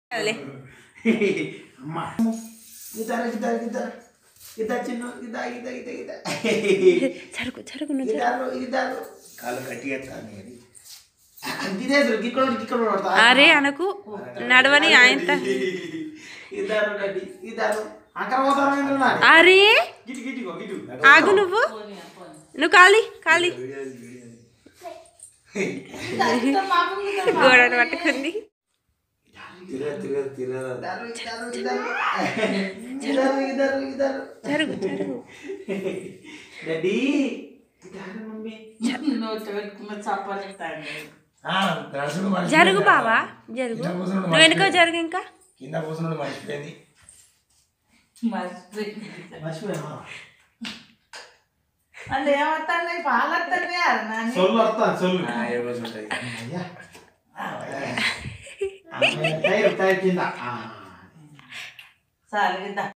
అదిలే. అమ్మా guitar guitar guitar guitar చిన్న guitar guitar guitar guitar జరుగు జరుగు నువ్వు జరుగు. గిటార్ గిటార్ కాళ్ళు కట్టి ఎత్తాను గిదేదు గిక్కడ గిక్కడ పడతా అరే అనకు నడవని ఆయన గిటారు కట్టి గిటారు అక్కడ పోతాను అరే గిటి గిటిగో గిటు ఆగు నువ్వు నువ్వు ఖాళీ ఖాళీ గోడను పట్టుకుంది తిరగ తిరగ తిరగ guitar guitar guitar guitar guitar జరుగు జరుగు డాడీ గిటారు మమ్మీ జరుగు బావా జరుగు నువ్వు వెనుక జరుగు ఇంకా కింద కూర్చున్నాడు మర్చిపోయింది మర్చిపోయామా వాళ్ళు ఏమవుతాయి పాలత్తనే నాని సొల్లు వస్తా సొల్లు ఏ రోజు ఉంటుంది అయ్యా టైర్ టైర్ కింద సరే